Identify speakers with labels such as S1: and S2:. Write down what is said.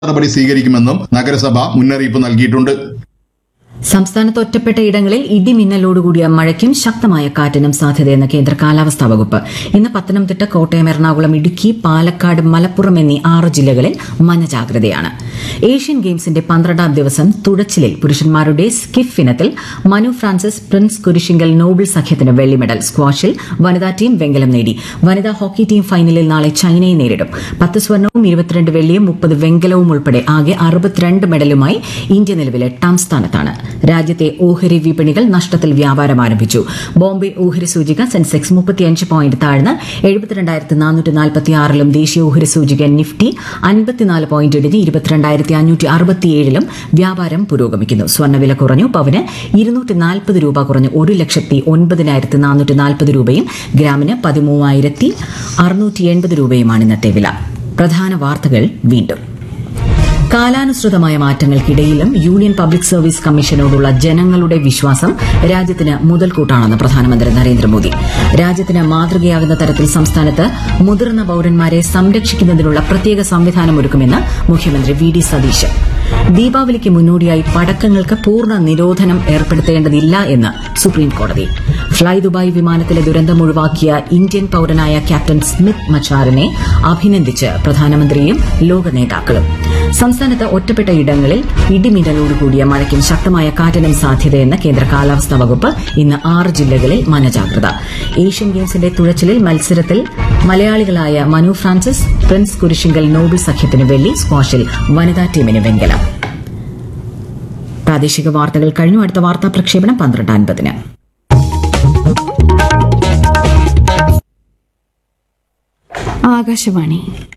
S1: നടപടി സ്വീകരിക്കുമെന്നും നഗരസഭ മുന്നറിയിപ്പ് നൽകിയിട്ടുണ്ട്
S2: സംസ്ഥാനത്ത് ഒറ്റപ്പെട്ട ഇടങ്ങളിൽ ഇടിമിന്നലോടുകൂടിയ മഴയ്ക്കും ശക്തമായ കാറ്റിനും സാധ്യതയെന്ന് കേന്ദ്ര കാലാവസ്ഥാ വകുപ്പ് ഇന്ന് പത്തനംതിട്ട കോട്ടയം എറണാകുളം ഇടുക്കി പാലക്കാട് മലപ്പുറം എന്നീ ആറ് ജില്ലകളിൽ മഞ്ഞ ജാഗ്രതയാണ് ഏഷ്യൻ ഗെയിംസിന്റെ പന്ത്രണ്ടാം ദിവസം തുഴച്ചിലിൽ പുരുഷന്മാരുടെ സ്കിഫ് ഇനത്തിൽ Manu Francis Prince Kurisingal Noble സഖ്യത്തിന് വെള്ളി മെഡൽ സ്ക്വാഷിൽ വനിതാ ടീം വെങ്കലം നേടി വനിതാ ഹോക്കി ടീം ഫൈനലിൽ നാളെ ചൈനയെ നേരിടും പത്ത് സ്വർണവും ഇരുപത്തിരണ്ട് വെള്ളിയും മുപ്പത് വെങ്കലവും ഉൾപ്പെടെ ആകെ അറുപത്തിരണ്ട് മെഡലുമായി ഇന്ത്യ നിലവിൽ എട്ടാം സ്ഥാനത്താണ് രാജ്യത്തെ ഓഹരി വിപണികൾ നഷ്ടത്തിൽ വ്യാപാരം ആരംഭിച്ചു ബോംബെ ഓഹരി സൂചിക സെൻസെക്സ് മുപ്പത്തിയഞ്ച് പോയിന്റ് താഴ്ന്ന് എഴുപത്തിരണ്ടായിരത്തി നാനൂറ്റി നാൽപ്പത്തി ആറിലും ദേശീയ ഓഹരി സൂചിക നിഫ്റ്റി അൻപത്തിനാല് പോയിന്റ് ഇടിഞ്ഞ് ഇരുപത്തിരണ്ടായിരത്തി അഞ്ഞൂറ്റി അറുപത്തിയേഴിലും വ്യാപാരം പുരോഗമിക്കുന്നു സ്വർണ്ണവില കുറഞ്ഞു പവന് ഇരുന്നൂറ്റി നാൽപ്പത് രൂപ കുറഞ്ഞ് ഒരു ലക്ഷത്തി ഒൻപതിനായിരത്തി നാനൂറ്റി നാൽപ്പത് രൂപയും ഗ്രാമിന് പതിമൂവായിരത്തി അറുന്നൂറ്റി എൺപത് രൂപയുമാണ് ഇന്നത്തെ വില പ്രധാന വാർത്തകൾ വീണ്ടും കാലാനുസൃതമായ മാറ്റങ്ങൾക്കിടയിലും യൂണിയൻ പബ്ലിക് സർവീസ് കമ്മീഷനോടുള്ള ജനങ്ങളുടെ വിശ്വാസം രാജ്യത്തിന് മുതൽക്കൂട്ടാണെന്ന് പ്രധാനമന്ത്രി നരേന്ദ്രമോദി രാജ്യത്തിന് മാതൃകയാകുന്ന തരത്തിൽ സംസ്ഥാനത്ത് മുതിർന്ന പൌരന്മാരെ സംരക്ഷിക്കുന്നതിനുള്ള പ്രത്യേക സംവിധാനം ഒരുക്കുമെന്ന് മുഖ്യമന്ത്രി വി ഡി സതീശൻ ദീപാവലിക്ക് മുന്നോടിയായി പടക്കങ്ങൾക്ക് പൂർണ്ണ നിരോധനം ഏർപ്പെടുത്തേണ്ടതില്ല എന്ന് സുപ്രീം കോടതി ഫ്ളൈ ദുബായ് വിമാനത്തിലെ ദുരന്തം ഒഴിവാക്കിയ ഇന്ത്യൻ പൌരനായ ക്യാപ്റ്റൻ സ്മിത്ത് മച്ചാറിനെ അഭിനന്ദിച്ച് പ്രധാനമന്ത്രിയും ലോക നേതാക്കളും സംസ്ഥാനത്ത് ഒറ്റപ്പെട്ട ഇടങ്ങളിൽ ഇടിമിന്നലോടുകൂടിയ മഴയ്ക്കും ശക്തമായ കാറ്റിനും സാധ്യതയെന്ന് കേന്ദ്ര കാലാവസ്ഥാ വകുപ്പ് ഇന്ന് ആറ് ജില്ലകളിൽ മഞ്ഞജാഗ്രത ഏഷ്യൻ ഗെയിംസിന്റെ തുഴച്ചിലിൽ മത്സരത്തിൽ മലയാളികളായ Manu Francis Prince Kurisingal Noble സഖ്യത്തിന് വെള്ളി സ്ക്വാഷിൽ വനിതാ ടീമിന് വെങ്കലം പ്രാദേശിക വാർത്തകൾ കഴിഞ്ഞു അടുത്ത വാർത്താ പ്രക്ഷേപണം പന്ത്രണ്ട് അൻപതിന്
S3: ആകാശവാണി